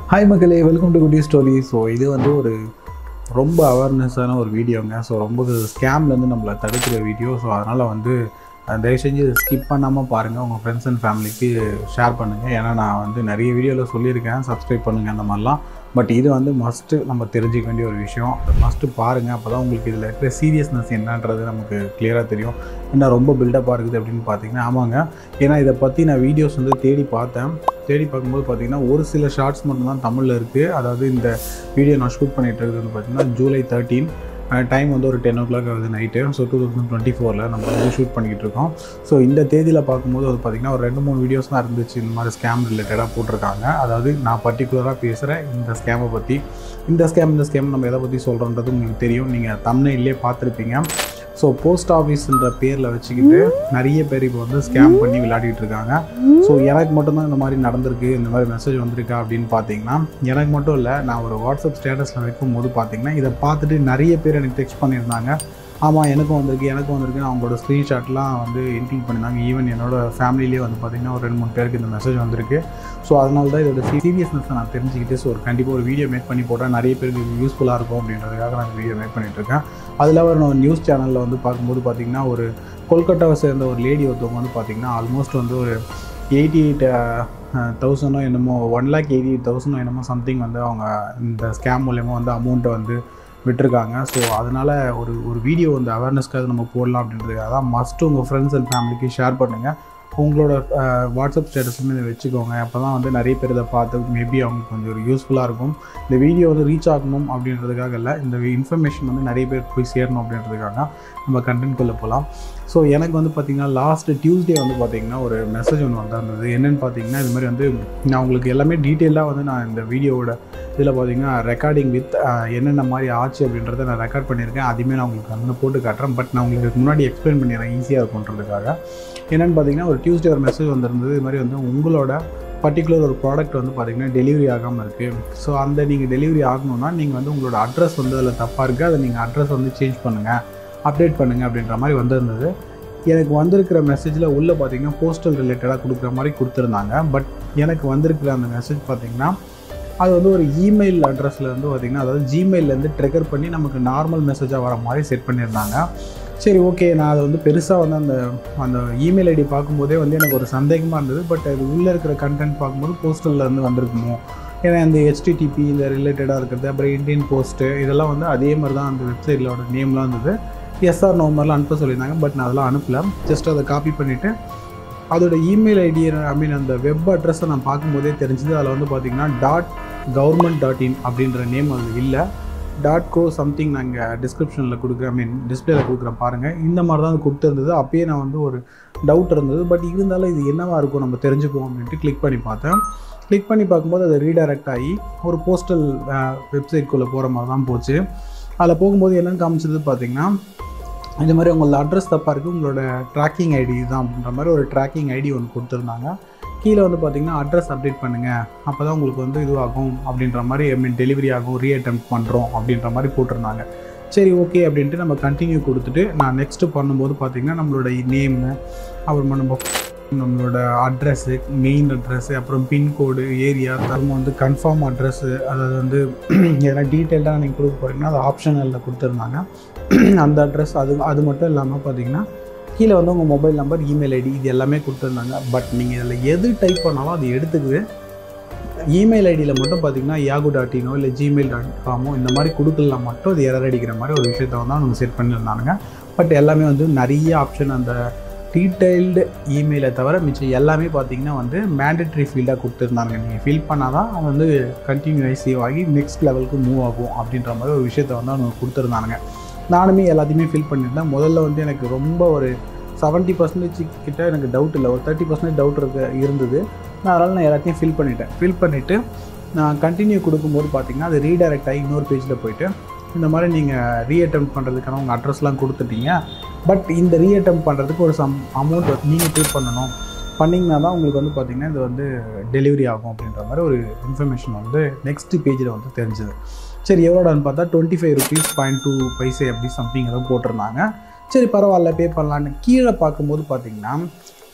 hi மக்களே welcome to குட்டி story so இது வந்து ஒரு ரொம்ப அவேர்னஸான ஒரு வீடியோங்க ஸோ ரொம்ப ஸ்கேம்லேருந்து நம்மளை தடுக்கிற வீடியோ ஸோ அதனால் வந்து அஹ், தயவு செஞ்சு ஸ்கிப் பண்ணாமல் பாருங்கள் உங்கள் ஃப்ரெண்ட்ஸ் அண்ட் ஃபேமிலிக்கு ஷேர் பண்ணுங்கள் ஏன்னா நான் வந்து நிறைய வீடியோவில் சொல்லியிருக்கேன் சப்ஸ்கிரைப் பண்ணுங்கள் அந்த மாதிரிலாம் பட் இது வந்து மஸ்ட்டு நம்ம தெரிஞ்சுக்க வேண்டிய ஒரு விஷயம் மஸ்ட்டு பாருங்கள் அப்போ தான் உங்களுக்கு இதில் இருக்கிற சீரியஸ்னஸ் என்னன்றது நமக்கு கிளியராக தெரியும் என்ன ரொம்ப பில்டப்பாக இருக்குது அப்படின்னு பார்த்தீங்கன்னா ஆமாங்க ஏன்னா இதை பற்றி நான் வீடியோஸ் வந்து தேடி பார்த்தேன் தேடி பார்க்கும்போது பார்த்தீங்கன்னா ஒரு சில ஷார்ட்ஸ் மட்டும்தான் தமிழில் இருக்குது அதாவது இந்த வீடியோ நான் ஷூட் பண்ணிட்டு இருக்கிறது வந்து பார்த்தீங்கன்னா ஜூலை தேர்ட்டீன் டைம் வந்து ஒரு டென் ஓ கிளாக் ஆகுது night so two thousand twenty ஃபோரில் நம்ம வந்து ஷூட் பண்ணிக்கிட்டு இருக்கோம் ஸோ இந்த தேதியில் பார்க்கும்போது அது பார்த்திங்கன்னா ஒரு ரெண்டு மூணு வீடியோஸ் தான் இருந்துச்சு இந்த மாதிரி ஸ்கேம் ரிலேட்டடாக போட்டிருக்காங்க அதாவது நான் பர்டிகுலராக பேசுகிறேன் இந்த ஸ்கேமை பற்றி இந்த ஸ்கேம் இந்த ஸ்கேம் நம்ம எதை பற்றி சொல்கிறோன்றது உங்களுக்கு தெரியும் நீங்கள் தமிழ்லேயே பார்த்துருப்பீங்க ஸோ போஸ்ட் ஆஃபீஸ்ன்ற பேரில் வச்சுக்கிட்டு நிறைய பேர் இப்போ வந்து ஸ்கேம் பண்ணி விளையாடிட்டு இருக்காங்க ஸோ எனக்கு மட்டும்தான் இந்த மாதிரி நடந்திருக்கு இந்த மாதிரி மெசேஜ் வந்திருக்கா அப்படின்னு பார்த்தீங்கன்னா எனக்கு மட்டும் இல்லை நான் ஒரு வாட்ஸ்அப் ஸ்டேட்டஸில் வைக்கும்போது பார்த்தீங்கன்னா இதை பார்த்துட்டு நிறைய பேர் எனக்கு டெக்ஸ்ட் பண்ணியிருந்தாங்க ஆமாம் எனக்கும் வந்திருக்கு எனக்கும் வந்திருக்கு அவங்களோட ஸ்க்ரீன்ஷாட்லாம் வந்து இன்க்ளூட் பண்ணியிருந்தாங்க ஈவன் என்னோட ஃபேமிலிலேயே வந்து பார்த்திங்கன்னா ஒரு ரெண்டு மூணு பேருக்கு இந்த மெசேஜ் வந்திருக்கு ஸோ அதனால தான் இதோட சீரியஸ்னஸை நான் தெரிஞ்சுக்கிட்டு ஸோ ஒரு கண்டிப்பாக ஒரு வீடியோ மேக் பண்ணி போட்டால் நிறைய பேருக்கு இது யூஸ்ஃபுல்லாக இருக்கும் அப்படின்றதுக்காக நான் வீடியோ மேக் பண்ணிட்டு இருக்கேன் அதில் ஒரு நான் நியூஸ் சேனலில் வந்து பார்க்கும்போது பார்த்திங்கன்னா ஒரு கொல்கட்டாவை சேர்ந்த ஒரு லேடி ஒருத்தவங்க வந்து பார்த்திங்கன்னா ஆல்மோஸ்ட் வந்து ஒரு எயிட்டி எயிட் தௌசண்டோ என்னமோ ஒன் லேக் எயிட்டி எயிட் தௌசண்டோ என்னமோ சம்திங் வந்து அவங்க இந்த ஸ்கேம் மூலயமா வந்து அமௌண்ட்டை வந்து விட்டுருக்காங்க ஸோ அதனால் ஒரு ஒரு வீடியோ வந்து அவேர்னஸ்க்காக நம்ம போடலாம் அப்படின்றதுக்காக தான் மஸ்ட்டு உங்கள் ஃப்ரெண்ட்ஸ் அண்ட் ஃபேமிலிக்கு ஷேர் பண்ணுங்கள் உங்களோட அஹ், வாட்ஸ்அப் ஸ்டேட்டஸ்னு இதை வச்சுக்கோங்க அப்போ தான் வந்து நிறைய பேர் இதை பார்த்து மேபி அவங்களுக்கு கொஞ்சம் ஒரு யூஸ்ஃபுல்லாக இருக்கும் இந்த வீடியோ வந்து ரீச் ஆகணும் அப்படின்றதுக்காக இல்லை இந்த இன்ஃபர்மேஷன் வந்து நிறைய பேர் போய் சேரணும் அப்படின்றதுக்காக நம்ம கண்டென்ட்குள்ளே போகலாம் ஸோ எனக்கு வந்து பார்த்திங்கன்னா லாஸ்ட் டியூஸ்டே வந்து பார்த்திங்கன்னா ஒரு மெசேஜ் ஒன்று வந்திருந்தது என்னென்னு பார்த்தீங்கன்னா இது மாதிரி வந்து நான் உங்களுக்கு எல்லாமே டீட்டெயிலாக வந்து நான் இந்த வீடியோவோட இதில் பார்த்தீங்கன்னா ரெக்கார்டிங் வித் என்னென்ன மாதிரி ஆச்சு அப்படின்றத நான் ரெக்கார்ட் பண்ணியிருக்கேன் அதுவுமே நான் உங்களுக்கு வந்து போட்டு காட்டுறேன் பட் நான் உங்களுக்கு இதுக்கு முன்னாடி எக்ஸ்பிளைன் பண்ணிடுறேன் ஈஸியாக இருக்கும்ன்றதுக்காக என்னென்னு பார்த்தீங்கன்னா ஒரு டியூஸ்டே ஒரு மெசேஜ் வந்திருந்தது இது மாதிரி வந்து உங்களோட பர்டிகுலர் ஒரு ப்ராடக்ட் வந்து பார்த்திங்கன்னா டெலிவரி ஆகாமல் இருக்குது ஸோ அந்த நீங்கள் டெலிவரி ஆகணும்னா நீங்கள் வந்து உங்களோட அட்ரஸ் வந்து அதில் தப்பாக இருக்குது அதை நீங்கள் அட்ரஸ் வந்து சேஞ்ச் பண்ணுங்கள் அப்டேட் பண்ணுங்கள் அப்படின்ற மாதிரி வந்திருந்தது எனக்கு வந்திருக்கிற மெசேஜில் உள்ளே பார்த்தீங்கன்னா போஸ்டல் ரிலேட்டடாக கொடுக்குற மாதிரி கொடுத்துருந்தாங்க பட் எனக்கு வந்திருக்கிற அந்த மெசேஜ் பார்த்தீங்கன்னா அது வந்து ஒரு இமெயில் அட்ரஸில் வந்து பார்த்திங்கன்னா அதாவது ஜிமெயிலேருந்து ட்ரிகர் பண்ணி நமக்கு நார்மல் மெசேஜாக வர மாதிரி செட் பண்ணியிருந்தாங்க சரி ஓகே நான் அதை வந்து பெருசாக வந்து அந்த அந்த இமெயில் ஐடி பார்க்கும்போதே வந்து எனக்கு ஒரு சந்தேகமாக இருந்தது பட் அது உள்ளே இருக்கிற கண்டென்ட் பார்க்கும்போது போஸ்டலில் இருந்து வந்திருக்குமோ ஏன்னா இந்த ஹெச்டிடிபி இந்த ரிலேட்டடாக இருக்கிறது அப்புறம் இந்தியன் போஸ்ட்டு இதெல்லாம் வந்து அதே மாதிரி தான் அந்த வெப்சைட்டிலோட நேம்லாம் இருந்தது எஸ்ஆர் நோ மாதிரிலாம் அனுப்ப சொல்லியிருந்தாங்க பட் நான் அதெல்லாம் அனுப்பல ஜஸ்ட் அதை காப்பி பண்ணிவிட்டு அதோட இமெயில் ஐடி ஐ மீன் அந்த வெப் அட்ரஸை நான் பார்க்கும்போதே தெரிஞ்சது அதில் வந்து பார்த்தீங்கன்னா டாட் கவர்மெண்ட் டாட் இன் அப்படின்ற நேம் அது இல்லை டாட் கோ சம்திங் நாங்கள் டிஸ்கிரிப்ஷனில் கொடுக்குறேன் ஐ மீன் டிஸ்பிளேல கொடுக்குறேன் பாருங்கள் இந்த மாதிரி தான் அது கொடுத்துருந்தது அப்பயே நான் வந்து ஒரு டவுட் இருந்தது பட் இருந்தாலும் இது என்னவா இருக்கும் நம்ம தெரிஞ்சுக்குவோம் அப்படின்ட்டு கிளிக் பண்ணி பார்த்தேன் கிளிக் பண்ணி பார்க்கும்போது அது ரீடைரக்ட் ஆகி ஒரு போஸ்டல் வெப்சைட்குள்ளே போகிற மாதிரி தான் போச்சு அதில் போகும்போது என்னென்னு காமிச்சது பார்த்தீங்கன்னா இந்த மாதிரி உங்களோட அட்ரஸ் தப்பாக இருக்குது உங்களோட ட்ராக்கிங் ஐடி தான் அப்படின்ற மாதிரி ஒரு ட்ராக்கிங் ஐடி ஒன்று கொடுத்துருந்தாங்க கீழே வந்து பார்த்தீங்கன்னா அட்ரஸ் அப்டேட் பண்ணுங்கள் அப்போ தான் உங்களுக்கு வந்து இதுவாகும் அப்படின்ற மாதிரி ஐ மீன் டெலிவரி ஆகும் ரீஅட்டம் பண்ணுறோம் அப்படின்ற மாதிரி போட்டிருந்தாங்க சரி ஓகே அப்படின்ட்டு நம்ம கண்டினியூ கொடுத்துட்டு நான் நெக்ஸ்ட்டு பண்ணும்போது பார்த்தீங்கன்னா நம்மளோட நேமு அப்புறமா நம்ம நம்மளோட அட்ரஸ்ஸு மெயின் அட்ரஸ்ஸு அப்புறம் பின்கோடு ஏரியா அப்புறமா வந்து கன்ஃபார்ம் அட்ரஸ்ஸு அதாவது வந்து எதனா டீட்டெயில்டாக நீங்கள் கொடுக்க போகிறீங்கன்னா அது ஆப்ஷனலில் கொடுத்துருந்தாங்க அந்த அட்ரஸ் அது அது மட்டும் இல்லாமல் பார்த்தீங்கன்னா கீழே வந்து உங்கள் மொபைல் நம்பர் இமெயில் ஐடி இது எல்லாமே கொடுத்துருந்தாங்க பட் நீங்கள் இதில் எது டைப் பண்ணாலும் அது எடுத்துக்குது இமெயில் ஐடியில் மட்டும் பார்த்தீங்கன்னா யாகு டாட் இனோ இல்லை ஜிமெயில் டாட் காமோ இந்த மாதிரி கொடுக்கலாம் மட்டும் அது எரர் அடிக்கிற மாதிரி ஒரு விஷயத்த வந்து அவங்க செட் பண்ணியிருந்தாங்க பட் எல்லாமே வந்து நிறைய ஆப்ஷன் அந்த டீட்டெயில்டு இமெயிலை தவிர மிச்சம் எல்லாமே பார்த்தீங்கன்னா வந்து மேண்டட்ரி ஃபீல்டாக கொடுத்துருந்தாங்க நீங்கள் ஃபில் பண்ணால் தான் அது வந்து கண்டினியூஸ் சேவ் ஆகி நெக்ஸ்ட் லெவலுக்கு மூவ் ஆகும் அப்படின்ற மாதிரி ஒரு விஷயத்த வந்து அவங்க கொடுத்துருந்தாங்க நானுமே எல்லாத்தையுமே ஃபில் பண்ணியிருந்தேன் முதல்ல வந்து எனக்கு ரொம்ப ஒரு செவன்ட்டி பர்சன்டேஜ் கிட்ட எனக்கு டவுட் இல்லை ஒரு தேர்ட்டி பர்சன்டேஜ் டவுட் இருக்க இருந்தது நான் அதனால் நான் எல்லாத்தையும் ஃபில் பண்ணிட்டேன் ஃபில் பண்ணிவிட்டு நான் கண்டினியூ கொடுக்கும்போது பார்த்தீங்கன்னா அது ரீடைரக்ட் ஆகி இன்னொரு பேஜில் போயிட்டு இந்த மாதிரி நீங்கள் ரீஅட்டம் பண்ணுறதுக்கான உங்கள் அட்ரஸ்லாம் கொடுத்துட்டீங்க பட் இந்த ரீஅட்டம் பண்ணுறதுக்கு ஒரு சம் அமௌண்ட் வந்து நீங்கள் பே பண்ணணும் பண்ணிங்கன்னா தான் உங்களுக்கு வந்து பார்த்திங்கன்னா இது வந்து டெலிவரி ஆகும் அப்படின்ற மாதிரி ஒரு இன்ஃபர்மேஷன் வந்து நெக்ஸ்ட் பேஜில் வந்து தெரிஞ்சுது சரி எவ்வளோடான்னு பார்த்தா twenty five rupees point two paise அப்படி சம்திங் ஏதோ போட்டிருந்தாங்க சரி பரவாயில்ல பே பண்ணலான்னு கீழே பார்க்கும்போது பார்த்தீங்கன்னா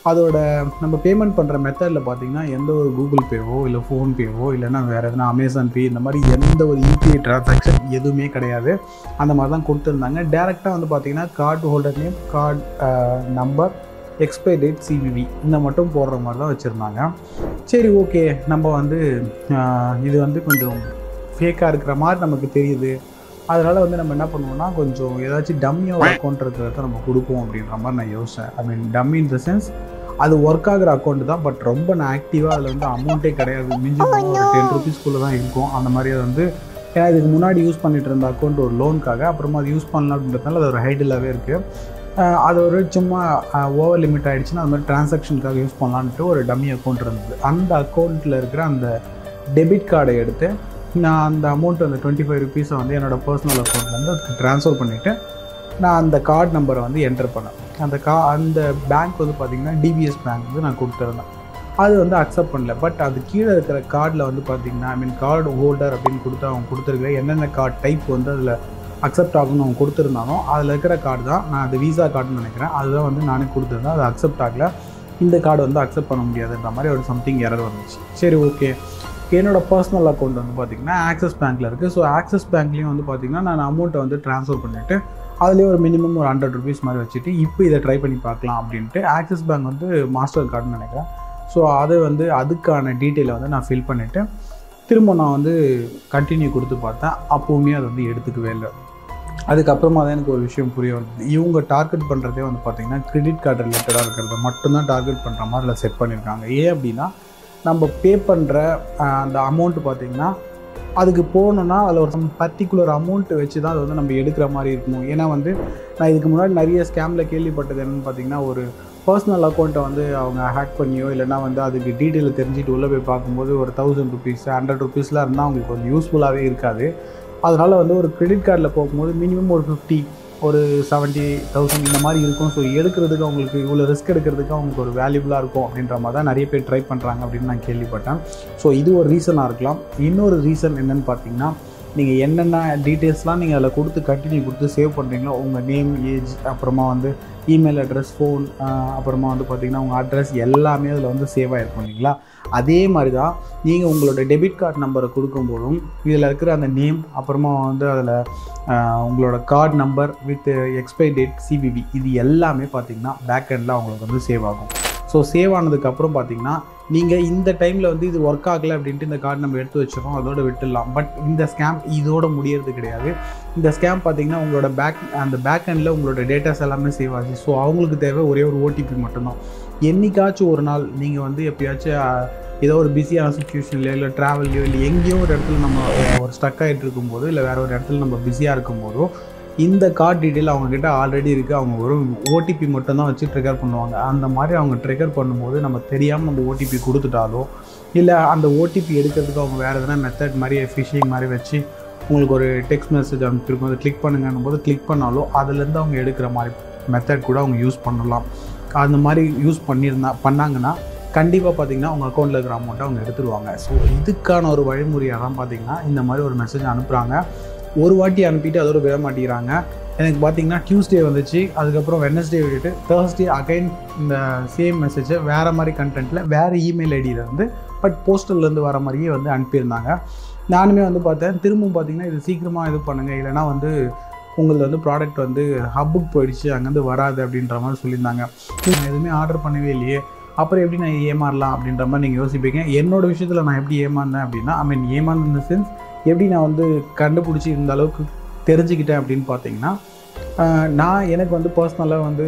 அதோட நம்ம பேமெண்ட் பண்ணுற மெத்தடில் பார்த்தீங்கன்னா எந்த ஒரு கூகுள் பேவோ இல்லை ஃபோன்பேவோ இல்லைன்னா வேறு எதனா அமேசான் பே இந்த மாதிரி எந்த ஒரு யூபிஐ டிரான்சாக்ஷன் எதுவுமே கிடையாது அந்த மாதிரி தான் கொடுத்துருந்தாங்க டேரெக்டாக வந்து பார்த்தீங்கன்னா card holder name card number expiry date CVV இந்த மட்டும் போடுற மாதிரி தான் வச்சுருந்தாங்க சரி ஓகே நம்ம வந்து ஆஹ், இது வந்து கொஞ்சம் ஃபேக்காக இருக்கிற மாதிரி நமக்கு தெரியுது அதனால் வந்து நம்ம என்ன பண்ணுவோம்னா கொஞ்சம் ஏதாச்சும் டம்மியாக ஒரு அக்கௌண்ட் இருக்கிறத நம்ம கொடுப்போம் அப்படின்ற மாதிரி நான் யோசித்தேன் I mean dummy in the sense அது ஒர்க் ஆகுற அக்கௌண்ட் தான் பட் ரொம்ப நான் ஆக்டிவாக அதில் வந்து அமௌண்ட்டே கிடையாது மிஞ்சி போனா ஒரு டென் ருபீஸ்க்குள்ளே தான் இருக்கும் அந்த மாதிரி அது வந்து ஏன்னா இதுக்கு முன்னாடி யூஸ் பண்ணிட்டு இருந்த அக்கௌண்ட் ஒரு லோனுக்காக அப்புறமா அது யூஸ் பண்ணலாம் அப்படின்றதுனால அது ஒரு ஹைடிலாகவே இருக்குது அது ஒரு சும்மா ஓவர் லிமிட் ஆகிடுச்சுன்னா அது மாதிரி டிரான்சாக்ஷனுக்காக யூஸ் பண்ணலான்ட்டு ஒரு டம்மி அக்கௌண்ட் இருந்தது அந்த அக்கௌண்ட்டில் இருக்கிற அந்த டெபிட் கார்டை எடுத்து நான் அந்த அமௌண்ட் அந்த டுவெண்ட்டி ஃபைவ் ருபீஸை வந்து என்னோடய பர்சனல் அக்கௌண்ட்லேருந்து அதுக்கு ட்ரான்ஸ்ஃபர் பண்ணிவிட்டு நான் அந்த கார்டு நம்பரை வந்து என்டர் பண்ணேன் அந்த கா அந்த பேங்க் வந்து பார்த்திங்கன்னா டிபிஎஸ் பேங்க் வந்து நான் கொடுத்துருந்தேன் அது வந்து அக்செப்ட் பண்ணல பட் அது கீழே இருக்கிற கார்டில் வந்து பார்த்திங்கன்னா ஐ மீன் கார்டு ஹோல்டர் அப்படின்னு கொடுத்து அவங்க கொடுத்துருக்க என்னென்ன கார்டு டைப் வந்து அதில் அக்செப்ட் ஆகும்னு அவங்க கொடுத்துருந்தாலும் அதில் இருக்கிற கார்டு தான் நான் அது விசா கார்டுன்னு நினைக்கிறேன் அதுதான் வந்து நானே கொடுத்துருந்தேன் அது அக்செப்ட் ஆகல இந்த கார்டு வந்து அக்செப்ட் பண்ண முடியாதுன்ற மாதிரி ஒரு சம்திங் எரர் வந்துச்சு சரி ஓகே என்னோட பர்சனல் அக்கௌண்ட் வந்து பார்த்திங்கன்னா ஆக்சிஸ் பேங்க்கில் இருக்குது ஸோ ஆக்சிஸ் பேங்க்லேயும் வந்து பார்த்திங்கன்னா நான் அமௌண்ட்டை வந்து ட்ரான்ஸ்ஃபர் பண்ணிவிட்டு அதுலேயே ஒரு மினிமம் ஒரு ஹண்ட்ரட் ருபீஸ் மாதிரி வச்சுட்டு இப்போ இதை ட்ரை பண்ணி பார்க்கலாம் அப்படின்ட்டு ஆக்சிஸ் பேங்க் வந்து மாஸ்டர் கார்டுன்னு நினைக்கிறேன் ஸோ அதை வந்து அதுக்கான டீட்டெயிலை வந்து நான் ஃபில் பண்ணிவிட்டு திரும்ப நான் வந்து கண்டினியூ கொடுத்து பார்த்தேன் அப்போவுமே அது வந்து எடுத்துக்கவே இல்லை அதுக்கப்புறமா தான் எனக்கு ஒரு விஷயம் புரிய வந்தது இவங்க டார்கெட் பண்ணுறதே வந்து பார்த்திங்கன்னா கிரெடிட் கார்டு ரிலேட்டடாக இருக்கிறத மட்டும்தான் டார்கெட் பண்ணுற மாதிரி அதில் செட் பண்ணியிருக்காங்க ஏன் அப்படின்னா நம்ம பே பண்ணுற அந்த அமௌண்ட்டு பார்த்திங்கன்னா அதுக்கு போகணுன்னா அதில் ஒரு சம் பர்டிகுலர் அமௌண்ட்டு வச்சு தான் அது வந்து நம்ம எடுக்கிற மாதிரி இருக்கணும் ஏன்னா வந்து நான் இதுக்கு முன்னாடி நிறைய ஸ்கேமில் கேள்விப்பட்டது என்னென்னு பார்த்தீங்கன்னா ஒரு பர்சனல் அக்கௌண்ட்டை வந்து அவங்க ஹேக் பண்ணியோ இல்லைன்னா வந்து அதுக்கு டீட்டெயில் தெரிஞ்சுட்டு உள்ளே போய் பார்க்கும்போது ஒரு தௌசண்ட் ருபீஸ் ஹண்ட்ரட் ருபீஸ்லாம் இருந்தால் அவங்களுக்கு கொஞ்சம் யூஸ்ஃபுல்லாகவே இருக்காது அதனால் வந்து ஒரு கிரெடிட் கார்டில் போகும்போது மினிமம் ஒரு ஃபிஃப்டி ஒரு செவன்ட்டி தௌசண்ட் இந்த மாதிரி இருக்கும் ஸோ எடுக்கிறதுக்கு அவங்களுக்கு இவ்வளோ ரிஸ்க் எடுக்கிறதுக்கு அவங்களுக்கு ஒரு வேல்யூபுளாக இருக்கும் அப்படின்ற மாதிரி தான் நிறைய பேர் ட்ரை பண்ணுறாங்க அப்படின்னு நான் கேள்விப்பட்டேன் ஸோ இது ஒரு ரீசனாக இருக்கலாம் இன்னொரு ரீசன் என்னென்னு பார்த்தீங்கன்னா நீங்கள் என்னென்ன டீட்டெயில்ஸ்லாம் நீங்கள் அதில் கொடுத்து கண்டினியூ கொடுத்து சேவ் பண்ணுறீங்களோ உங்கள் நேம் ஏஜ் அப்புறமா வந்து இமெயில் அட்ரஸ் ஃபோன் அப்புறமா வந்து பார்த்திங்கன்னா உங்கள் அட்ரஸ் எல்லாமே அதில் வந்து சேவ் ஆகிருக்கும் இல்லைங்களா அதே மாதிரி தான் நீங்கள் உங்களோட டெபிட் கார்டு நம்பரை கொடுக்கும்போதும் இதில் இருக்கிற அந்த நேம் அப்புறமா வந்து அதில் உங்களோட card number with expiry date CVV இது எல்லாமே பார்த்திங்கன்னா பேக் எண்டில் அவங்களுக்கு வந்து சேவ் ஆகும் ஸோ சேவ் ஆனதுக்கப்புறம் பார்த்தீங்கன்னா நீங்கள் இந்த டைமில் வந்து இது ஒர்க் ஆகலை அப்படின்ட்டு இந்த கார்டு நம்ம எடுத்து வச்சிடறோம் அதோட விட்டுடலாம் பட் இந்த ஸ்கேம் இதோட முடியறது கிடையாது இந்த ஸ்கேம் பார்த்தீங்கன்னா உங்களோட பேக் அந்த பேக் எண்டில் உங்களோட டேட்டாஸ் எல்லாமே சேவ் ஆச்சு ஸோ அவங்களுக்கு தேவை ஒரே ஒரு ஓடிபி மட்டும்தான் என்னைக்காச்சும் ஒரு நாள் நீங்கள் வந்து எப்பயாச்சும் அஹ், ஏதோ ஒரு பிஸியான சுச்சுவேஷன்லையோ இல்லை ட்ராவல்லையோ இல்லை எங்கேயோ ஒரு இடத்துல நம்ம அஹ், ஒரு ஸ்டக் ஆகிட்டு இருக்கும்போதோ இல்லை வேற ஒரு இடத்துல நம்ம பிஸியாக இருக்கும்போதோ இந்த கார்டு டீட்டெயில் அவங்கக்கிட்ட ஆல்ரெடி இருக்குது அவங்க ஒரு ஓடிபி மட்டும்தான் வச்சு ட்ரிகர் பண்ணுவாங்க அந்த மாதிரி அவங்க ட்ரிகர் பண்ணும்போது நம்ம தெரியாமல் நம்ம ஓடிபி கொடுத்துட்டாலோ இல்லை அந்த ஓடிபி எடுக்கிறதுக்கு அவங்க வேறு எதனா மெத்தட் மாதிரி ஃபிஷிங் மாதிரி வச்சு உங்களுக்கு ஒரு டெக்ஸ்ட் மெசேஜ் அனுப்பிச்சிருக்கும் அதை கிளிக் பண்ணுங்கன்னும் போது கிளிக் பண்ணாலோ அதுலேருந்து அவங்க எடுக்கிற மாதிரி மெத்தட் கூட அவங்க யூஸ் பண்ணலாம் அந்த மாதிரி யூஸ் பண்ணியிருந்தா பண்ணாங்கன்னா கண்டிப்பாக பார்த்தீங்கன்னா உங்கள் அக்கௌண்ட்டில் இருக்கிற அமௌண்ட்டை அவங்க எடுத்துருவாங்க ஸோ இதுக்கான ஒரு வழிமுறையாக தான் பார்த்தீங்கன்னா இந்த மாதிரி ஒரு மெசேஜ் அனுப்புகிறாங்க ஒரு வாட்டி அனுப்பிட்டு அதோட விட மாட்டேங்கிறாங்க எனக்கு பார்த்தீங்கன்னா டியூஸ்டே வந்துச்சு அதுக்கப்புறம் வெனஸ்டே விட்டுட்டு தேர்ஸ்டே அகைன் இந்த சேம் மெசேஜை வேறு மாதிரி கண்டென்ட்டில் வேறு இமெயில் ஐடியிலேருந்து பட் போஸ்டல்லேருந்து வர மாதிரியே வந்து அனுப்பியிருந்தாங்க நானுமே வந்து பார்த்தேன் திரும்பவும் பார்த்தீங்கன்னா இது சீக்கிரமாக இது பண்ணுங்கள் இல்லைனா வந்து உங்களது வந்து ப்ராடக்ட் வந்து ஹப்புக்கு போயிடுச்சு அங்கேருந்து வராது அப்படின்ற மாதிரி சொல்லியிருந்தாங்க நான் எதுவுமே ஆர்டர் பண்ணவே இல்லையே அப்புறம் எப்படி நான் ஏமாறலாம் அப்படின்ற மாதிரி நீங்கள் யோசிப்பீங்க என்னோட விஷயத்தில் நான் எப்படி ஏமாந்தேன் அப்படின்னா ஐ மீன் ஏமாந்த இந்த சென்ஸ் எப்படி நான் வந்து கண்டுபிடிச்சி இந்த அளவுக்கு தெரிஞ்சுக்கிட்டேன் அப்படின்னு பார்த்தீங்கன்னா ஆஹ், நான் எனக்கு வந்து பர்சனலாக வந்து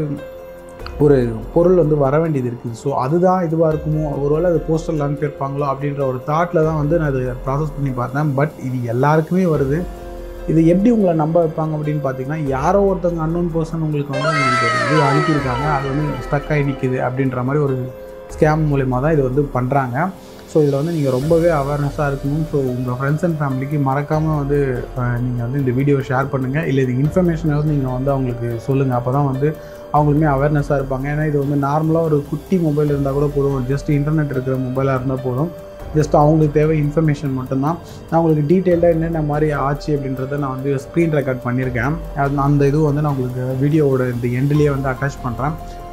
ஒரு பொருள் வந்து வர வேண்டியது இருக்குது ஸோ அதுதான் இதுவாக இருக்குமோ ஒருவேளை அது போஸ்டரில் அனுப்பியிருப்பாங்களோ அப்படின்ற ஒரு தாட்டில் தான் வந்து நான் அதை ப்ராசஸ் பண்ணி பார்த்தேன் பட் இது எல்லாருக்குமே வருது இது எப்படி உங்களை நம்ப வைப்பாங்க அப்படின்னு பார்த்தீங்கன்னா யாரோ ஒருத்தவங்க அன்னோன் பர்சன் உங்களுக்கு வந்து உங்களுக்கு ஒரு இது அனுப்பியிருக்காங்க அது வந்து ஸ்டக் ஆகி நிற்குது அப்படின்ற மாதிரி ஒரு ஸ்கேம் மூலயமா தான் இது வந்து பண்ணுறாங்க ஸோ இதில் வந்து நீங்கள் ரொம்பவே அவேர்னஸாக இருக்கணும் ஸோ உங்கள் ஃப்ரெண்ட்ஸ் அண்ட் ஃபேமிலிக்கு மறக்காமல் வந்து நீங்கள் வந்து இந்த வீடியோ ஷேர் பண்ணுங்கள் இல்லை இது இன்ஃபர்மேஷனாவது நீங்கள் வந்து அவங்களுக்கு சொல்லுங்கள் அப்போ தான் வந்து அவங்களுமே அவேர்னஸாக இருப்பாங்க ஏன்னா இது வந்து நார்மலாக ஒரு குட்டி மொபைல் இருந்தால் கூட போதும் ஜஸ்ட் இன்டர்நெட் இருக்கிற மொபைலாக இருந்தால் போதும் ஜஸ்ட் அவங்களுக்கு தேவை இன்ஃபர்மேஷன் மட்டும்தான் நான் உங்களுக்கு டீட்டெயில்டாக என்னென்ன மாதிரி ஆச்சு அப்படின்றத நான் வந்து ஸ்க்ரீன் ரெக்கார்ட் பண்ணியிருக்கேன் அது அந்த இது வந்து நான் உங்களுக்கு வீடியோவோட இந்த எண்ட்லேயே வந்து அட்டாச் பண்ணுறேன்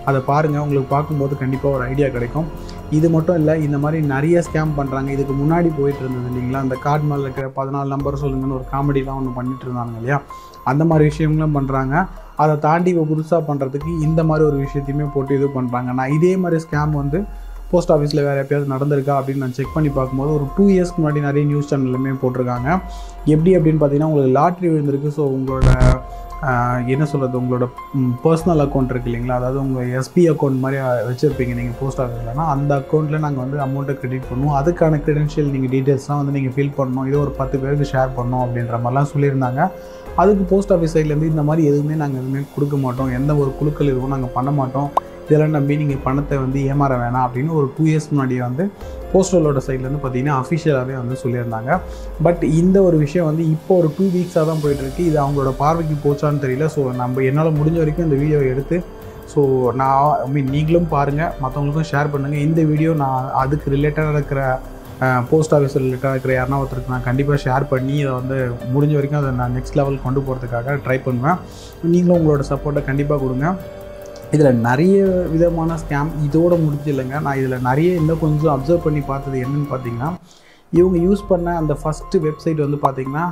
அதை பாருங்கள் உங்களுக்கு பார்க்கும்போது கண்டிப்பாக ஒரு ஐடியா கிடைக்கும் இது மட்டும் இல்லை இந்த மாதிரி நிறைய ஸ்கேம் பண்ணுறாங்க இதுக்கு முன்னாடி போயிட்டு இருந்தது இல்லைங்களா அந்த கார்டு மேலே இருக்கிற பதினாலு நம்பர் சொல்லுங்கன்னு ஒரு காமெடிலாம் ஒன்று பண்ணிட்டு இருந்தாங்க இல்லையா அந்த மாதிரி விஷயங்களும் பண்ணுறாங்க அதை தாண்டி இப்போ புதுசாக பண்ணுறதுக்கு இந்த மாதிரி ஒரு விஷயத்தையுமே போட்டு இது பண்ணுறாங்க நான் இதே மாதிரி ஸ்கேம் வந்து போஸ்ட் ஆஃபீஸில் வேறு எப்பயாவது நடந்திருக்கா அப்படின்னு நான் செக் பண்ணி பார்க்கும்போது ஒரு டூ இயர்ஸ்க்கு முன்னாடி நிறைய நியூஸ் சேனல்லுமே போட்டிருக்காங்க எப்படி அப்படின்னு பார்த்தீங்கன்னா உங்களுக்கு லாட்ரி விழுந்திருக்கு ஸோ உங்களோட ஆஹ், என்ன சொல்கிறது உங்களோட பர்சனல் அக்கௌண்ட் இருக்கு இல்லைங்களா அதாவது உங்கள் எஸ்பி அக்கௌண்ட் மாதிரி வச்சுருப்பீங்க நீங்கள் போஸ்ட் ஆஃபீஸ்லனா அந்த அக்கௌண்ட்டில் நாங்கள் வந்து அமௌண்ட்டை கிரெடிட் பண்ணுவோம் அதுக்கான க்ரெடென்ஷியல் நீங்கள் டீட்டெயில்ஸ்லாம் வந்து நீங்கள் ஃபில் பண்ணணும் இது ஒரு பத்து பேருக்கு ஷேர் பண்ணணும் அப்படின்ற மாதிரிலாம் சொல்லியிருந்தாங்க அதுக்கு போஸ்ட் ஆஃபீஸ் சைட்லேருந்து இந்த மாதிரி எதுவுமே நாங்கள் எதுவுமே கொடுக்க மாட்டோம் எந்த ஒரு குழுக்கள் எதுவும் நாங்கள் பண்ண மாட்டோம் இதெல்லாம் நம்பி நீங்கள் பணத்தை வந்து ஏமாற வேணாம் அப்படின்னு ஒரு டூ இயர்ஸ் முன்னாடியே வந்து போஸ்டலோட சைட்லேருந்து பார்த்தீங்கன்னா அஃபிஷியலாகவே வந்து சொல்லியிருந்தாங்க பட் இந்த ஒரு விஷயம் வந்து இப்போ ஒரு டூ வீக்ஸாக தான் போயிட்டுருக்கு இது அவங்களோட பார்வைக்கு போச்சான்னு தெரியல ஸோ நம்ம என்னால் முடிஞ்ச வரைக்கும் இந்த வீடியோவை எடுத்து ஸோ நான் ஐ மீன் நீங்களும் பாருங்கள் மற்றவங்களுக்கும் ஷேர் பண்ணுங்கள் இந்த வீடியோ நான் அதுக்கு ரிலேட்டடாக இருக்கிற போஸ்ட் ஆஃபீஸ் ரிலேட்டடாக இருக்கிற யாருனா ஒருத்தருக்கு நான் கண்டிப்பாக ஷேர் பண்ணி இதை வந்து முடிஞ்ச வரைக்கும் அதை நான் நெக்ஸ்ட் லெவல் கொண்டு போகிறதுக்காக ட்ரை பண்ணுவேன் நீங்களும் உங்களோட சப்போர்ட்டை கண்டிப்பாக கொடுங்க இதில் நிறைய விதமான ஸ்கேம் இதோட முடிஞ்சு இல்லைங்க நான் இதில் நிறைய இன்னும் கொஞ்சம் அப்சர்வ் பண்ணி பார்த்தது என்னன்னு பார்த்தீங்கன்னா இவங்க யூஸ் பண்ண அந்த ஃபஸ்ட்டு வெப்சைட் வந்து பார்த்தீங்கன்னா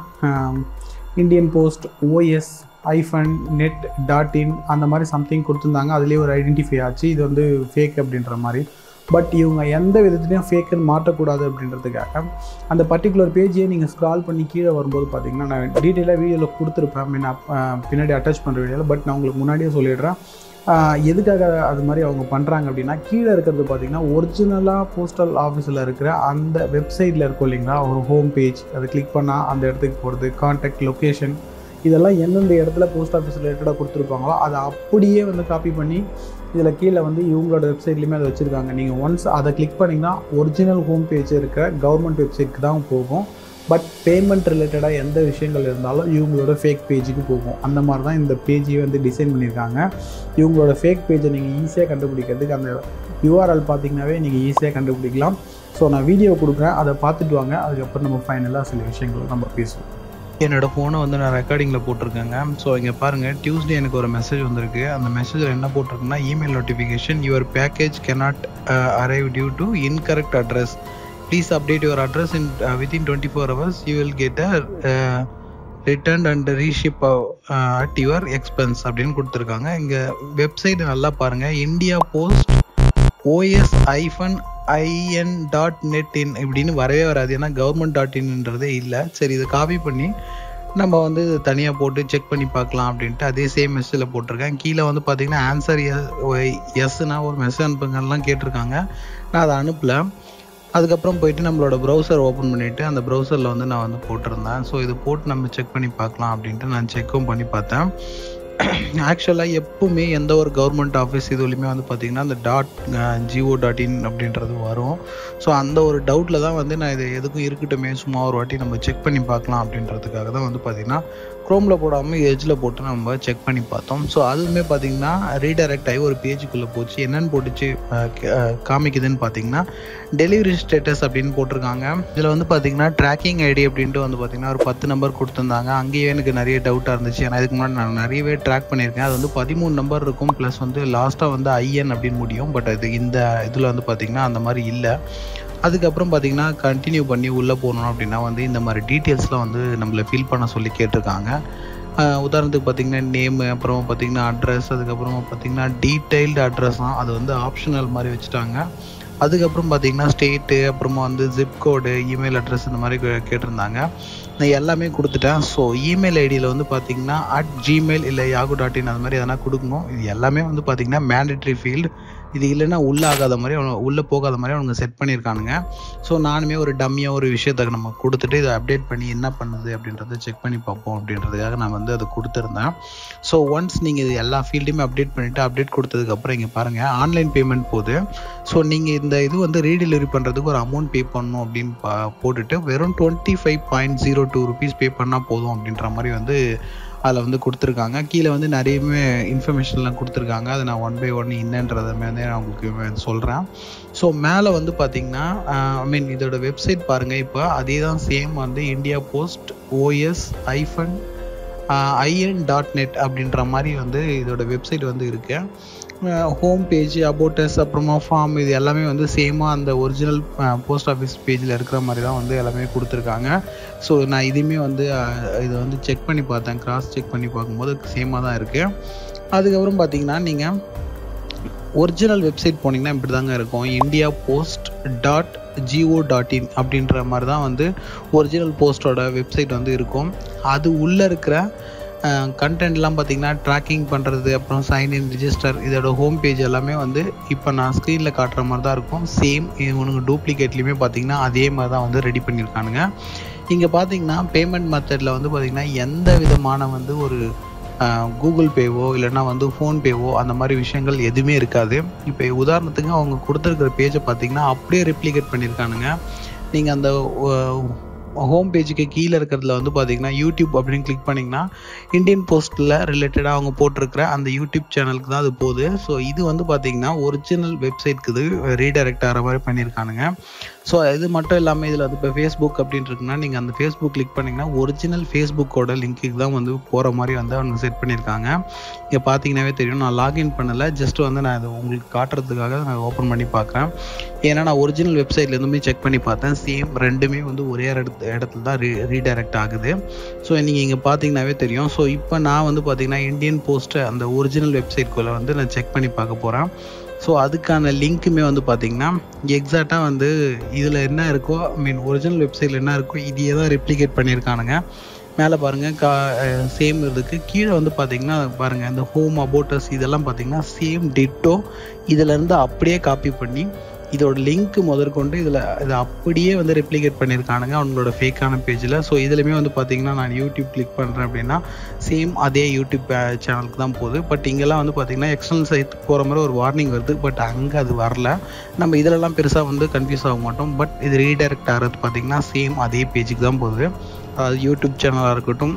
Indian post OS ifun net dot in அந்த மாதிரி சம்திங் கொடுத்துருந்தாங்க அதுலேயே ஒரு ஐடென்டிஃபை ஆச்சு இது வந்து ஃபேக் அப்படின்ற மாதிரி பட் இவங்க எந்த விதத்துலையும் ஃபேக்குன்னு மாட்டக்கூடாது அப்படின்றதுக்காக அந்த பர்டிகுலர் பேஜையே நீங்கள் ஸ்க்ரால் பண்ணி கீழே வரும்போது பார்த்தீங்கன்னா நான் டீட்டெயிலாக வீடியோவில் கொடுத்துருப்பேன் மீன் பின்னாடி அட்டாச் பண்ணுற வீடியோவில் பட் நான் உங்களுக்கு முன்னாடியே சொல்லிடுறேன் ஆஹ் எதுக்காக அது மாதிரி அவங்க பண்ணுறாங்க அப்படின்னா கீழே இருக்கிறது பார்த்தீங்கன்னா ஒரிஜினலாக போஸ்டல் ஆஃபீஸில் இருக்கிற அந்த வெப்சைட்டில் இருக்கும் இல்லைங்களா ஒரு ஹோம் பேஜ் அதை கிளிக் பண்ணால் அந்த இடத்துக்கு போகிறது கான்டாக்ட் லொக்கேஷன் இதெல்லாம் எந்தெந்த இடத்துல போஸ்ட் ஆஃபீஸ் ரிலேட்டடாக கொடுத்துருப்பாங்களோ அதை அப்படியே வந்து காப்பி பண்ணி இதில் கீழே வந்து இவங்களோட வெப்சைட்லேயுமே அதை வச்சுருக்காங்க நீங்கள் ஒன்ஸ் அதை கிளிக் பண்ணிங்கன்னா ஒரிஜினல் ஹோம் பேஜ் இருக்கிற கவர்மெண்ட் வெப்சைட்க்கு தான் போகும் பட் பேமெண்ட் ரிலேட்டடாக எந்த விஷயங்கள் இருந்தாலும் இவங்களோட ஃபேக் பேஜுக்கு போகும் அந்த மாதிரி தான் இந்த பேஜையே வந்து டிசைன் பண்ணியிருக்காங்க இவங்களோட ஃபேக் பேஜை நீங்கள் ஈஸியாக கண்டுபிடிக்கிறதுக்கு அந்த யூஆர்எல் பார்த்தீங்கன்னாவே நீங்கள் ஈஸியாக கண்டுபிடிக்கலாம் ஸோ நான் வீடியோ கொடுக்குறேன் அதை பார்த்துட்டு வாங்க அதுக்கப்புறம் நம்ம ஃபைனலாக சில விஷயங்கள் நம்ம பேசுவோம் என்னோட ஃபோனை வந்து நான் ரெக்கார்டிங்கில் போட்டிருக்கேங்க ஸோ இங்கே பாருங்கள் டியூஸ்டே எனக்கு ஒரு மெசேஜ் வந்திருக்கு அந்த மெசேஜில் என்ன போட்டிருக்குன்னா email notification your package cannot arrive due to incorrect address please update your address in within twenty four hours you will get a return and reship at your expense அப்படின்னு கொடுத்துருக்காங்க இங்கே வெப்சைட் நல்லா பாருங்கள் India post OS ifun IN dot net in இப்படின்னு வரவே வராது ஏன்னா government dot இன்ன்றதே இல்லை சரி இதை காப்பி பண்ணி நம்ம வந்து தனியாக போட்டு செக் பண்ணி பார்க்கலாம் அப்படின்ட்டு அதே சேம் மெசேஜில் போட்டிருக்கேன் கீழே வந்து பார்த்தீங்கன்னா ஆன்சர் எஸ்னா ஒரு மெசேஜ் அனுப்புங்கலாம் கேட்டிருக்காங்க நான் அதை அனுப்பல அதுக்கப்புறம் போயிட்டு நம்மளோட ப்ரௌசர் ஓப்பன் பண்ணிவிட்டு அந்த ப்ரௌசரில் வந்து நான் வந்து போட்டிருந்தேன் ஸோ இது போட்டு நம்ம செக் பண்ணி பார்க்கலாம் அப்படின்ட்டு நான் செக்கும் பண்ணி பார்த்தேன் ஆக்சுவலாக எப்பவுமே எந்த ஒரு கவர்மெண்ட் ஆஃபீஸ் இதுலையுமே வந்து பார்த்திங்கன்னா அந்த டாட் ஜிஓ டாட் இன் அப்படின்றது வரும் ஸோ அந்த ஒரு டவுட்டில் தான் வந்து நான் இது எதுக்கும் இருக்கட்டுமே சும்மா ஒரு வாட்டி நம்ம செக் பண்ணி பார்க்கலாம் அப்படின்றதுக்காக தான் வந்து பார்த்திங்கன்னா க்ரோமில் போடாமல் எஜ்ஜில் போட்டு நம்ம செக் பண்ணி பார்த்தோம் ஸோ அதுவுமே பார்த்திங்கன்னா ரீடைரக்ட் ஆகி ஒரு பேஜுக்குள்ளே போச்சு என்னென்னு போட்டுச்சு அஹ், கே- அஹ், காமிக்குதுன்னு பார்த்தீங்கன்னா டெலிவரி ஸ்டேட்டஸ் அப்படின்னு போட்டிருக்காங்க இதில் வந்து பார்த்தீங்கன்னா ட்ராக்கிங் ஐடி அப்படின்ட்டு வந்து பார்த்தீங்கன்னா ஒரு பத்து நம்பர் கொடுத்துருந்தாங்க அங்கேயே எனக்கு நிறைய டவுட்டாக இருந்துச்சு ஏன்னா இதுக்கு முன்னாடி நான் நிறையவே ட்ராக் பண்ணியிருக்கேன் அது வந்து பதிமூணு நம்பர் இருக்கும் ப்ளஸ் வந்து லாஸ்ட்டாக வந்து ஐஎன் அப்படின்னு முடியும் பட் அது இந்த இதில் வந்து பார்த்தீங்கன்னா அந்த மாதிரி இல்லை அதுக்கப்புறம் பார்த்தீங்கன்னா கண்டினியூ பண்ணி உள்ளே போகணும் அப்படின்னா வந்து இந்த மாதிரி டீட்டெயில்ஸ்லாம் வந்து நம்மளை ஃபில் பண்ண சொல்லி கேட்டிருக்காங்க ஆஹ் உதாரணத்துக்கு பார்த்தீங்கன்னா நேமு அப்புறம் பார்த்தீங்கன்னா அட்ரஸ் அதுக்கப்புறமா பார்த்தீங்கன்னா டீட்டெயில்டு அட்ரஸ் தான் அது வந்து ஆப்ஷனல் மாதிரி வச்சுட்டாங்க அதுக்கப்புறம் பார்த்தீங்கன்னா ஸ்டேட்டு அப்புறமா வந்து ஜிப் கோடு இமெயில் அட்ரஸ் இந்த மாதிரி கே- கேட்டிருந்தாங்க நான் எல்லாமே கொடுத்துட்டேன் ஸோ இமெயில் ஐடியில் வந்து பார்த்தீங்கன்னா அட் ஜிமெயில் இல்லை யாகு டாட் இன் அந்த மாதிரி எதனா கொடுக்கணும் இது எல்லாமே வந்து பார்த்தீங்கன்னா மேண்டட்ரி ஃபீல்டு இது இல்லைன்னா உள்ளே ஆகாத மாதிரி அவனு உள்ளே போகாத மாதிரி அவங்க செட் பண்ணியிருக்கானுங்க ஸோ நானுமே ஒரு டம்மியாக ஒரு விஷயத்தை நம்ம கொடுத்துட்டு இதை அப்டேட் பண்ணி என்ன பண்ணுது அப்படின்றத செக் பண்ணி பார்ப்போம் அப்படின்றதுக்காக நான் வந்து அதை கொடுத்துருந்தேன் ஸோ ஒன்ஸ் நீங்கள் இது எல்லா ஃபீல்டையுமே அப்டேட் பண்ணிவிட்டு அப்டேட் கொடுத்ததுக்கப்புறம் இங்கே பாருங்கள் ஆன்லைன் பேமெண்ட் போகுது ஸோ நீங்கள் இந்த இது வந்து ரீடெலிவரி பண்ணுறதுக்கு ஒரு அமௌண்ட் பே பண்ணணும் அப்படின்னு பா- போட்டுட்டு வெறும் twenty five point zero two rupees pay பண்ணால் போதும் அப்படின்ற மாதிரி வந்து அதில் வந்து கொடுத்துருக்காங்க கீழே வந்து நிறையவே இன்ஃபர்மேஷன்லாம் கொடுத்துருக்காங்க அதை நான் ஒன் பை ஒன் என்னன்றதை வந்து நான் உங்களுக்கு சொல்கிறேன் ஸோ மேலே வந்து பார்த்தீங்கன்னா ஐ மீன் இதோட வெப்சைட் பாருங்கள் இப்போ அதே தான் சேம் வந்து India post OS ifun IN dot net அப்படின்ற மாதிரி வந்து இதோட வெப்சைட் வந்து இருக்கு ஹோம் பேஜ் அபோட்டஸ் அப்புறமா ஃபார்ம் இது எல்லாமே வந்து சேமாக அந்த ஒரிஜினல் போஸ்ட் ஆஃபீஸ் பேஜில் இருக்கிற மாதிரி தான் வந்து எல்லாமே கொடுத்துருக்காங்க ஸோ நான் இதையுமே வந்து இதை வந்து செக் பண்ணி பார்த்தேன் கிராஸ் செக் பண்ணி பார்க்கும்போது சேமாக தான் இருக்குது அதுக்கப்புறம் பார்த்தீங்கன்னா நீங்கள் ஒரிஜினல் வெப்சைட் போனீங்கன்னா இப்படி தாங்க இருக்கும் India post dot G O dot in அப்படின்ற மாதிரி தான் வந்து ஒரிஜினல் போஸ்ட்டோட வெப்சைட் வந்து இருக்கும் அது உள்ளே இருக்கிற கண்டென்ட்லாம் பார்த்தீங்கன்னா ட்ராக்கிங் பண்ணுறது அப்புறம் சைன் இன் ரிஜிஸ்டர் இதோட ஹோம் பேஜ் எல்லாமே வந்து இப்போ நான் ஸ்க்ரீனில் காட்டுற மாதிரி தான் இருக்கும் சேம் இவனுங்க டூப்ளிகேட்லேயுமே பார்த்தீங்கன்னா அதே மாதிரி தான் வந்து ரெடி பண்ணியிருக்கானுங்க இங்கே பார்த்தீங்கன்னா பேமெண்ட் மெத்தடில் வந்து பார்த்தீங்கன்னா எந்த விதமான வந்து ஒரு கூகுள் பேவோ இல்லைன்னா வந்து ஃபோன்பேவோ அந்த மாதிரி விஷயங்கள் எதுவுமே இருக்காது இப்போ உதாரணத்துக்கு அவங்க கொடுத்துருக்கிற பேஜை பார்த்தீங்கன்னா அப்படியே ரெப்ளிகேட் பண்ணியிருக்கானுங்க நீங்கள் அந்த ஹோம் பேஜுக்கு கீழே இருக்கிறதுல வந்து பார்த்தீங்கன்னா யூடியூப் அப்படின்னு கிளிக் பண்ணிங்கன்னா இந்தியன் போஸ்ட்டில் ரிலேட்டடாக அவங்க போட்டிருக்கிற அந்த யூடியூப் சேனலுக்கு தான் அது போகுது ஸோ இது வந்து பார்த்தீங்கன்னா ஒரிஜினல் வெப்சைட்க்கு இது ரீடைரக்ட் ஆகிற மாதிரி பண்ணியிருக்கானுங்க ஸோ இது மட்டும் இல்லாமல் இதில் வந்து இப்போ ஃபேஸ்புக் அப்படின்னு இருக்குன்னா நீங்கள் அந்த ஃபேஸ்புக் கிளிக் பண்ணிங்கன்னா ஒரிஜினல் ஃபேஸ்புக்கோட லிங்க்குக்கு தான் வந்து போகிற மாதிரி வந்து அவங்க செட் பண்ணியிருக்காங்க இங்கே பார்த்தீங்கன்னாவே தெரியும் நான் லாகின் பண்ணலை ஜஸ்ட் வந்து நான் இதை உங்களுக்கு காட்டுறதுக்காக நான் ஓப்பன் பண்ணி பார்க்குறேன் ஏன்னா நான் ஒரிஜினல் வெப்சைட்லேருந்துமே செக் பண்ணி பார்த்தேன் சேம் ரெண்டுமே வந்து ஒரே இடத்து இடத்துல தான் ரீ ரீடைரக்ட் ஆகுது ஸோ நீங்கள் இங்கே பார்த்தீங்கன்னாவே தெரியும் ஸோ இப்போ நான் வந்து பார்த்தீங்கன்னா இந்தியன் போஸ்ட்டு அந்த ஒரிஜினல் வெப்சைட்குள்ளே வந்து நான் செக் பண்ணி பார்க்க போகிறேன் ஸோ அதுக்கான லிங்க்குமே வந்து பார்த்தீங்கன்னா எக்ஸாக்டாக வந்து இதில் என்ன இருக்கோ ஐ மீன் ஒரிஜினல் வெப்சைட்டில் என்ன இருக்கோ இதையே தான் ரெப்ளிகேட் பண்ணியிருக்கானுங்க மேலே பாருங்கள் கா சேம் இருக்குது கீழே வந்து பார்த்தீங்கன்னா பாருங்கள் இந்த ஹோம் அபோட்டஸ் இதெல்லாம் பார்த்தீங்கன்னா சேம் டிட்டோ இதிலேருந்து அப்படியே காப்பி பண்ணி இதோட லிங்க் முதற்கொண்டு இதில் இதை அப்படியே வந்து ரெப்ளிகேட் பண்ணியிருக்கானுங்க அவங்களோட ஃபேக்கான பேஜில் ஸோ இதுலையுமே வந்து பார்த்தீங்கன்னா நான் யூடியூப் கிளிக் பண்ணுறேன் அப்படின்னா சேம் அதே யூடியூப் சேனலுக்கு தான் போகுது பட் இங்கெல்லாம் வந்து பார்த்தீங்கன்னா எக்ஸ்டர்னல் சைட் போகிற மாதிரி ஒரு வார்னிங் வருது பட் அங்கே அது வரல நம்ம இதிலலாம் பெருசாக வந்து கன்ஃபியூஸ் ஆக மாட்டோம் பட் இது ரீடைரக்ட் ஆகிறது பார்த்தீங்கன்னா சேம் அதே பேஜுக்கு தான் போகுது அதாவது யூடியூப் சேனலாக இருக்கட்டும்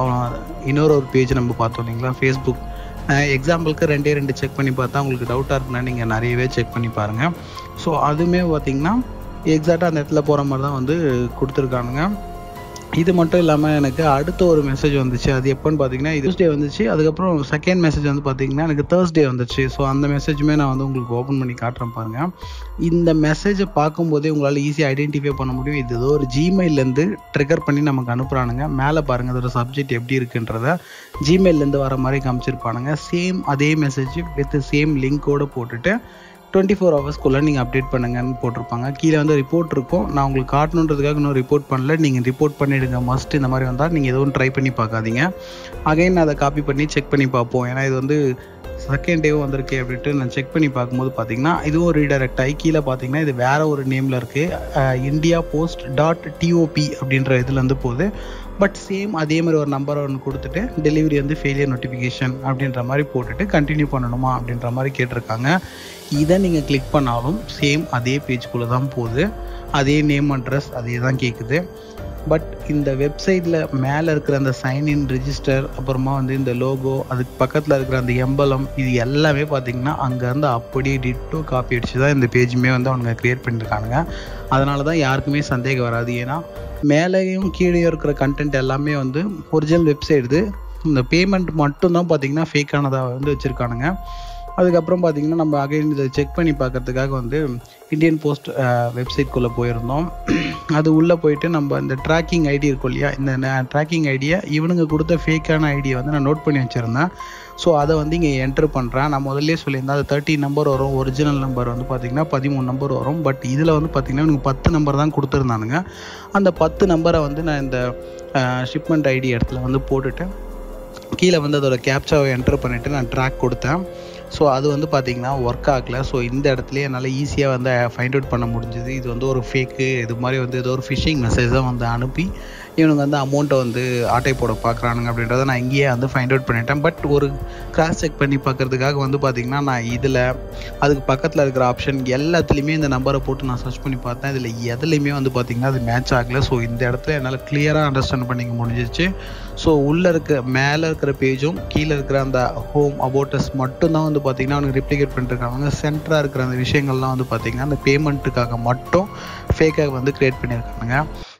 இன்னொரு ஒரு பேஜ் நம்ம பார்த்தோம் இல்லைங்களா ஃபேஸ்புக் எக்ஸாம்பிளுக்கு ரெண்டே ரெண்டு செக் பண்ணி பார்த்தா உங்களுக்கு டவுட்டாக இருக்குன்னா நீங்கள் நிறையவே செக் பண்ணி பாருங்கள் ஸோ அதுவுமே பார்த்தீங்கன்னா எக்ஸாக்டாக அந்த இடத்துல போகிற மாதிரி தான் வந்து கொடுத்துருக்கானுங்க இது மட்டும் இல்லாமல் எனக்கு அடுத்த ஒரு மெசேஜ் வந்துச்சு அது எப்போன்னு பார்த்தீங்கன்னா டியூஸ்டே வந்துச்சு அதுக்கப்புறம் செகண்ட் மெசேஜ் வந்து பார்த்தீங்கன்னா எனக்கு தேர்ஸ்டே வந்துச்சு ஸோ அந்த மெசேஜுமே நான் வந்து உங்களுக்கு ஓப்பன் பண்ணி காட்டுறேன் பாருங்கள் இந்த மெசேஜை பார்க்கும்போதே உங்களால் ஈஸியாக ஐடென்டிஃபை பண்ண முடியும் இது ஏதோ ஒரு ஜிமெயிலேருந்து ட்ரிகர் பண்ணி நமக்கு அனுப்புகிறானுங்க மேலே பாருங்கள் அதோட சப்ஜெக்ட் எப்படி இருக்குன்றத ஜிமெயிலேருந்து வர மாதிரி காமிச்சிருப்பானுங்க சேம் அதே மெசேஜ் வித் சேம் லிங்க்கோடு போட்டுட்டு டுவெண்ட்டி ஃபோர் ஹவர்ஸ்க்குள்ளே நீங்கள் அப்டேட் பண்ணுங்கன்னு போட்டிருப்பாங்க கீழே வந்து ரிப்போர்ட் இருக்கும் நான் உங்களுக்கு காட்டணுன்றதுக்காக இன்னும் ரிப்போர்ட் பண்ணல நீங்கள் ரிப்போர்ட் பண்ணிவிடுங்க மஸ்ட் இந்த மாதிரி வந்தால் நீங்கள் எதுவும் ட்ரை பண்ணி பார்க்காதீங்க அகைன் அதை காப்பி பண்ணி செக் பண்ணி பார்ப்போம் ஏன்னா இது வந்து செகண்ட் டேவும் வந்திருக்கு அப்படின்ட்டு நான் செக் பண்ணி பார்க்கும்போது பார்த்தீங்கன்னா இதுவும் ரீடைரக்ட் ஆகி கீழே பார்த்தீங்கன்னா இது வேற ஒரு நேமில் இருக்குது இந்தியா போஸ்ட் டாட் டிஓபி அப்படின்ற இதுலேருந்து போகுது பட் சேம் அதே மாதிரி ஒரு நம்பர் ஒன்று கொடுத்துட்டு டெலிவரி வந்து ஃபெயிலியர் நோட்டிஃபிகேஷன் அப்படின்ற மாதிரி போட்டுட்டு கண்டினியூ பண்ணணுமா அப்படின்ற மாதிரி கேட்டிருக்காங்க இதை நீங்கள் கிளிக் பண்ணாலும் சேம் அதே பேஜ்குள்ளே தான் போகுது அதே நேம் அட்ரஸ் அதே தான் கேட்குது பட் இந்த வெப்சைட்டில் மேலே இருக்கிற அந்த சைன்இன் ரிஜிஸ்டர் அப்புறமா வந்து இந்த லோகோ அதுக்கு பக்கத்தில் இருக்கிற அந்த எம்பலம் இது எல்லாமே பார்த்தீங்கன்னா அங்கேருந்து அப்படியே டிட்டோ காப்பி அடிச்சு தான் இந்த பேஜுமே வந்து அவங்க க்ரியேட் பண்ணியிருக்கானுங்க அதனால தான் யாருக்குமே சந்தேகம் வராது ஏன்னா மேலேயும் கீழேயும் இருக்கிற கண்டென்ட் எல்லாமே வந்து ஒரிஜினல் வெப்சைட் இது இந்த பேமெண்ட் மட்டும்தான் பார்த்தீங்கன்னா ஃபேக்கானதாக வந்து வச்சுருக்கானுங்க அதுக்கப்புறம் பார்த்தீங்கன்னா நம்ம அகைன் இதை செக் பண்ணி பார்க்கறதுக்காக வந்து இந்தியன் போஸ்ட் வெப்சைட்குள்ளே போயிருந்தோம் அது உள்ளே போயிட்டு நம்ம இந்த ட்ராக்கிங் ஐடி இருக்கும் இல்லையா இந்த ட்ராக்கிங் ஐடியை இவனுங்க கொடுத்த ஃபேக்கான ஐடியை வந்து நான் நோட் பண்ணி வச்சுருந்தேன் ஸோ அதை வந்து இங்கே என்ட்ரு பண்ணுறேன் நான் முதல்ல சொல்லியிருந்தேன் அது தேர்ட்டி நம்பர் வரும் ஒரிஜினல் நம்பர் வந்து பார்த்திங்கன்னா பதிமூணு நம்பர் வரும் பட் இதில் வந்து பார்த்திங்கன்னா எனக்கு பத்து நம்பர் தான் கொடுத்துருந்தானுங்க அந்த பத்து நம்பரை வந்து நான் இந்த ஷிப்மெண்ட் ஐடி இடத்துல வந்து போட்டுட்டு கீழே வந்து அதோட கேப்சாவை என்ட்ரு பண்ணிவிட்டு நான் ட்ராக் கொடுத்தேன் ஸோ அது வந்து பார்த்திங்கன்னா ஒர்க் ஆகலை ஸோ இந்த இடத்துலயே என்னால் ஈஸியாக வந்து ஃபைண்ட் அவுட் பண்ண முடிஞ்சுது இது வந்து ஒரு ஃபேக்கு இது மாதிரி வந்து ஏதோ ஒரு ஃபிஷிங் மெசேஜ் தான் வந்து அனுப்பி இவனுங்க வந்து அமௌண்ட்டை வந்து ஆட்டை போட பார்க்குறானுங்க அப்படின்றத நான் இங்கேயே வந்து ஃபைண்ட் அவுட் பண்ணிட்டேன் பட் ஒரு கிராஸ் செக் பண்ணி பார்க்கறதுக்காக வந்து பார்த்திங்கன்னா நான் இதில் அதுக்கு பக்கத்தில் இருக்கிற ஆப்ஷன் எல்லாத்துலேயுமே இந்த நம்பரை போட்டு நான் சர்ச் பண்ணி பார்த்தேன் இதில் எதுலேயுமே வந்து பார்த்திங்கன்னா அது மேட்ச் ஆகலை ஸோ இந்த இடத்துல என்னால் கிளியராக அண்டர்ஸ்டாண்ட் பண்ணிக்க முடிஞ்சிச்சு ஸோ உள்ளே இருக்க மேலே இருக்கிற பேஜும் கீழே இருக்கிற அந்த ஹோம் அபோட்டஸ் மட்டும்தான் வந்து பார்த்திங்கன்னா அவனுக்கு ரிப்ளிகேட் பண்ணிருக்காங்க சென்டராக இருக்கிற அந்த விஷயங்கள்லாம் வந்து பார்த்திங்கன்னா அந்த பேமெண்ட்டுக்காக மட்டும் ஃபேக்காக வந்து க்ரியேட் பண்ணியிருக்காங்க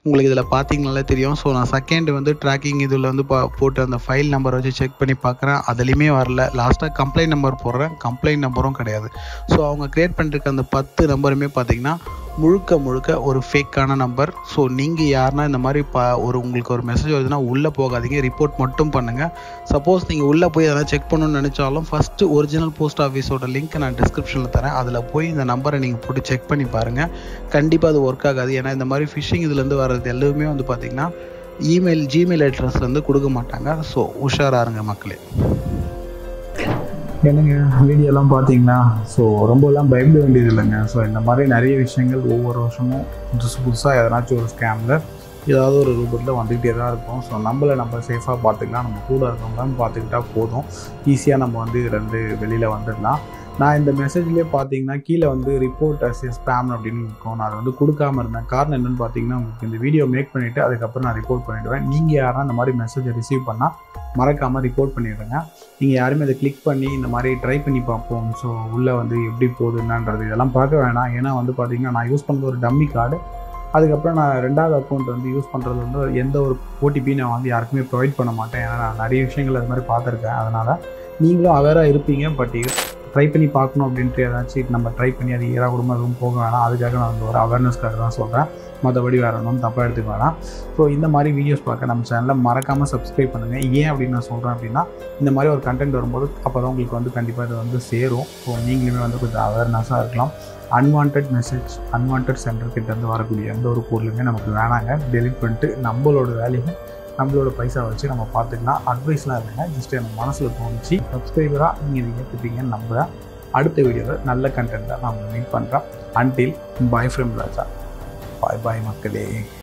உங்களுக்கு இதில் பார்த்தீங்கனாலே தெரியும் ஸோ நான் செகண்ட் வந்து ட்ராக்கிங் இதில் வந்து பா போட்டு அந்த ஃபைல் நம்பர் வச்சு செக் பண்ணி பார்க்குறேன் அதுலேயுமே வரல லாஸ்ட்டாக கம்ப்ளைண்ட் நம்பர் போடுறேன் கம்ப்ளைண்ட் நம்பரும் கிடையாது ஸோ அவங்க க்ரியேட் பண்ணிருக்க அந்த பத்து நம்பருமே பார்த்தீங்கன்னா முழுக்க முழுக்க ஒரு ஃபேக்கான நம்பர் ஸோ நீங்கள் யாருன்னா இந்த மாதிரி பா ஒரு உங்களுக்கு ஒரு மெசேஜ் வருதுன்னா உள்ளே போகாதீங்க ரிப்போர்ட் மட்டும் பண்ணுங்கள் சப்போஸ் நீங்கள் உள்ளே போய் எதனா செக் பண்ணணும்னு நினச்சாலும் ஃபஸ்ட்டு ஒரிஜினல் போஸ்ட் ஆஃபீஸோட லிங்க் நான் டிஸ்கிரிப்ஷனில் தரேன் அதில் போய் இந்த நம்பரை நீங்கள் போட்டு செக் பண்ணி பாருங்கள் கண்டிப்பாக அது ஒர்க் ஆகாது ஏன்னா இந்த மாதிரி ஃபிஷிங் இதுலேருந்து வர்றது எல்லாமே வந்து பார்த்திங்கன்னா இமெயில் ஜிமெயில் அட்ரஸ் வந்து கொடுக்க மாட்டாங்க ஸோ உஷாராக இருங்க மக்களே என்னங்க வீடியோலாம் பார்த்தீங்களா ஸோ ரொம்பலாம் பயப்பட வேண்டியது இல்லைங்க ஸோ இந்த மாதிரி நிறைய விஷயங்கள் ஒவ்வொரு வருஷமும் புதுசு புதுசாக எதனாச்சும் ஒரு ஸ்கேமில் ஏதாவது ஒரு ரூபத்தில் வந்துக்கிட்டே தான் இருக்கும் ஸோ நம்மளை நம்ம சேஃபாக பார்த்துக்கலாம் நம்ம கூட இருக்கவங்களாம் பார்த்துக்கிட்டா போதும் ஈஸியாக நம்ம வந்து இதுலேருந்து வெளியில் வந்துடலாம் நான் இந்த மெசேஜ்லேயே பார்த்தீங்கன்னா கீழே வந்து ரிப்போர்ட் அஸ் ஸ்பேம் அப்படின்னு இருக்கும் நான் அதை வந்து கொடுக்காம இருந்தேன் காரணம் என்னென்னு பார்த்தீங்கன்னா உங்களுக்கு இந்த வீடியோ மேக் பண்ணிவிட்டு அதுக்கப்புறம் நான் ரிப்போர்ட் பண்ணிவிடுவேன் நீங்கள் யாரா இந்த மாதிரி மெசேஜை ரிசீவ் பண்ணால் மறக்காமல் ரிப்போர்ட் பண்ணிவிடுங்க நீங்கள் யாருமே அதை கிளிக் பண்ணி இந்த மாதிரி ட்ரை பண்ணி பார்ப்போம் ஸோ உள்ளே வந்து எப்படி போகுது என்னன்றது இதெல்லாம் பார்க்க வேணாம் ஏன்னா வந்து பார்த்தீங்கன்னா நான் யூஸ் பண்ணுறது ஒரு டம்மி கார்டு அதுக்கப்புறம் நான் ரெண்டாவது அக்கௌண்ட் வந்து யூஸ் பண்ணுறது வந்து எந்த ஒரு ஓடிபி நான் வந்து யாருக்குமே ப்ரொவைட் பண்ண மாட்டேன் ஏன்னா நான் நிறைய விஷயங்கள் அது மாதிரி பார்த்துருக்கேன் அதனால் நீங்களும் அவேராக இருப்பீங்க பட் ட்ரை பண்ணி பார்க்கணும் அப்படின்ட்டு ஏதாச்சும் நம்ம ட்ரை பண்ணி அது ஈரா குடும்பம் எதுவும் போக வேணாம் அதுக்காக நான் வந்து ஒரு அவேர்னஸ்க்காக தான் சொல்கிறேன் மற்றபடி வேறு ஒன்றும் தப்பாக எடுத்துக்க வேணாம் ஸோ இந்த மாதிரி வீடியோஸ் பார்க்க நம்ம சேனலை மறக்காமல் சப்ஸ்கிரைப் பண்ணுங்கள் ஏன் அப்படின்னு நான் சொல்கிறேன் அப்படின்னா இந்த மாதிரி ஒரு கண்டென்ட் வரும்போது அப்போ தான் உங்களுக்கு வந்து கண்டிப்பாக இது வந்து சேரும் ஸோ நீங்களுமே வந்து கொஞ்சம் அவேர்னஸாக இருக்கலாம் அன்வான்ட் மெசேஜ் அன்வான்ட் சென்டர் கிட்டேருந்து வரக்கூடிய எந்த ஒரு பொருளுமே நமக்கு வேணாங்க டெலிட் பண்ணிட்டு நம்மளோட வேலையை நம்மளோட பைசா வச்சு நம்ம பார்த்துக்கலாம் அட்வைஸ்லாம் இல்லைங்க ஜஸ்ட் எனக்கு மனசில் தோணுச்சு சப்ஸ்கிரைபராக நீங்கள் இதை ஏற்றுப்பீங்கன்னு நம்புகிறேன் அடுத்த வீடியோவில் நல்ல கண்டென்ட்டாக நான் மீட் பண்ணுறேன் அன்டில் பாய் ஃப்ரம் ராஜா பாய் பாய் மக்களே